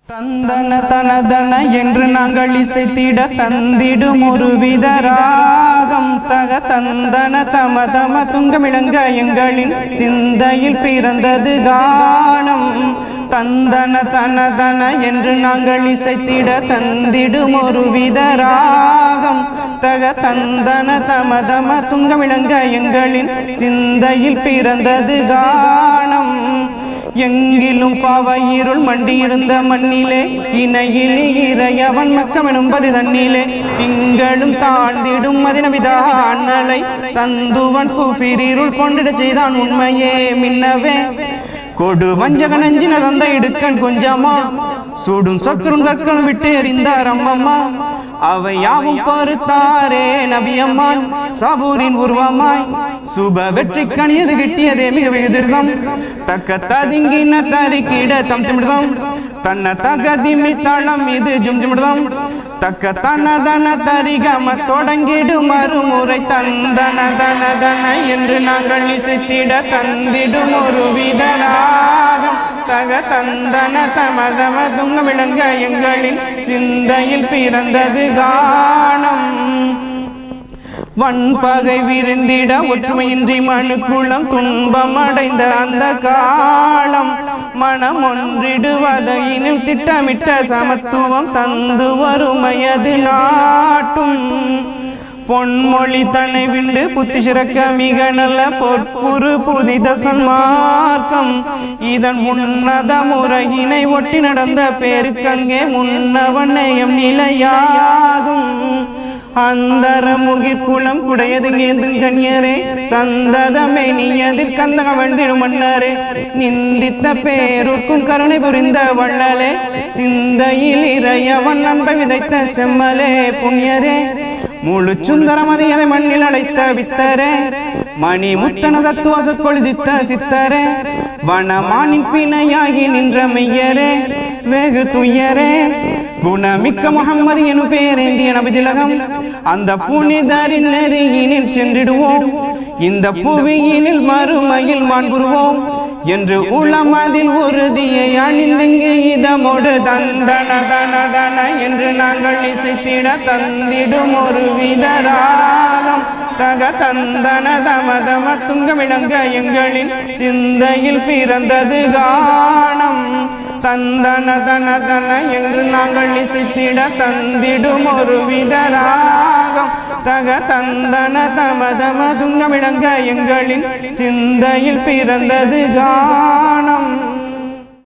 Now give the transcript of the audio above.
தந்தன தனதன என்று நாங்கள் இசைத்திட தந்திடும் ஒரு வித ராகம் தக தந்தன தம தம துங்கமிழங்க எங்களின் சிந்தையில் பிறந்தது கானம் தந்தன தனதன என்று நாங்கள் இசைத்திட தந்திடும் ஒரு வித ராகம் தக தந்தன தம தம துங்கமிழங்க எங்களின் சிந்தையில் பிறந்தது கானம் எங்கிலும் பாவ இருள் மண்டியிருந்த மண்ணிலே இணையிலே இறையவன் மக்கம் எனும்பது தண்ணிலே திங்களும் தாழ்ந்திடும் மதினவிதா அண்ணலை தந்துவன் குஃபிரிருள் கொண்டிடச் செய்தான் உண்மையே மின்னவே கொடு வஞ்சக நஞ்சின தந்த இடுக்கன் கொஞ்சமா சூடும் சொக்கரும் கற்களும் விட்டு எறிந்தார் அம்மம்மா அவை யாவும் பருத்தாரே நபியம்மான் சபூரின் உருவமாய் சுப வெற்றி கணியது கிட்டியதே மிக வெகுதிர்தம் தக்க ததிங்கின தரிக்கிட தம் திமிர்தம் தன்ன தகதிமி தளம் இது ஜும் ஜுமிர்தம் தக்க தனதன தரிகம தொடங்கிடும் மறுமுறை தந்தன தன தன என்று நாங்கள் இசைத்திட தந்திடும் ஒரு விதராகம் தக தந்தன தமதம துங்க விளங்க எங்களின் சிந்தையில் பிறந்தது கானம் வன்பகை விருந்திட ஒற்றுமையின்றி மனுக்குளம் துன்பம் அடைந்த அந்த காலம் மனம் ஒன்றிடுவதையினும் திட்டமிட்ட சமத்துவம் தந்து வறுமையது நாட்டும் பொன்மொழி தன்னை விண்டு புத்தி சிறக்க மிக நல்ல பொற்புரு புதித சன்மார்க்கம் இதன் உன்னத முறையினை ஒட்டி நடந்த பேருக்கங்கே முன்னவன் நேயம் நிலையாகும் அந்தர முகிர் குளம் குடையதுங்கேந்தும் கண்ணியரே சந்ததமே நீயதில் கந்தகம் எழுந்திடும் மன்னரே நிந்தித்த பேருக்கும் கருணை புரிந்த வள்ளலே சிந்தையில் இறையவன் அன்பை விதைத்த செம்மலே புண்ணியரே முழு சுந்தரமதி அதை மண்ணில் அழைத்த வித்தரே மணி முத்தன தத்துவ சொற்கொழுதித்த சித்தரே வனமானின் பிணையாகி நின்ற மெய்யரே வெகு துயரே குணமிக்க முகம்மது எனும் பேரேந்திய நபிதிலகம் அந்த புனிதரின் நெறியினில் சென்றிடுவோம் இந்த புவியினில் மறுமையில் மாண்புருவோம் என்று உளமதில் உறுதியை அணிந்திங்கு இதமோடு தந்தன தன தன என்று நாங்கள் இசைத்திட தந்திடும் ஒரு விதராகம் தக தந்தன தம தம துங்கமிழங்க எங்களின் சிந்தையில் பிறந்தது கானம் தந்தன தன தன என்று நாங்கள் இசைத்திட தந்திடும் ஒரு விதராகம் தக தந்தன தம தம துங்கமிழங்க எங்களின் சிந்தையில் பிறந்தது கானம்